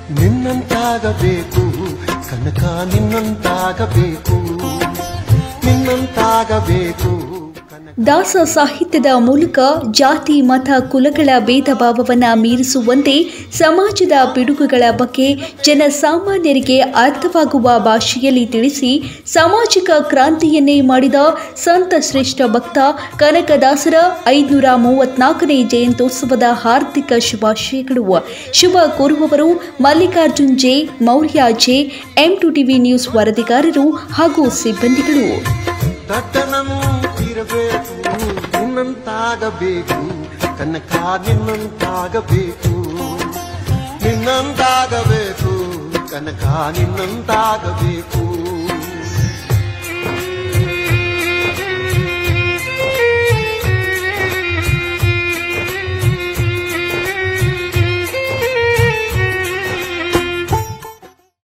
ನಿನ್ನಂತಾಗಬೇಕು ಕನಕ ನಿನ್ನಂತಾಗಬೇಕು ನಿನ್ನಂತಾಗಬೇಕು ಕನಕ ದಾಸ ಸಾಹಿತ್ಯದ ಮೂಲಕ ಜಾತಿ ಮತ ಕುಲಗಳ ಭೇದ ಭಾವವನ್ನು ಮೀರಿಸುವಂತೆ ಸಮಾಜದ ಪಿಡುಗುಗಳ ಬಗ್ಗೆ ಜನಸಾಮಾನ್ಯರಿಗೆ ಅರ್ಥವಾಗುವ ಭಾಷೆಯಲ್ಲಿ ತಿಳಿಸಿ ಸಾಮಾಜಿಕ ಕ್ರಾಂತಿಯನ್ನೇ ಮಾಡಿದ ಸಂತ ಶ್ರೇಷ್ಠ ಭಕ್ತ ಕನಕದಾಸರ ಐದುನೂರ ಮೂವತ್ನಾಲ್ಕನೇ ಜಯಂತ್ಯೋತ್ಸವದ ಹಾರ್ದಿಕ ಶುಭಾಶಯಗಳು ಶುಭ ಕೋರುವವರು Mallikarjun J Maurya J M two TV news ವರದಿಗಾರರು ಹಾಗೂ ಸಿಬ್ಬಂದಿಗಳು ದಟ್ಟನಂತಿರಬೇಕು ನಿನ್ನಂತಾಗಬೇಕು ಕನಕ ನಿನ್ನಂತಾಗಬೇಕು ನಿನ್ನಂತಾಗಬೇಕು ಕನಕ ನಿನ್ನಂತಾಗಬೇಕು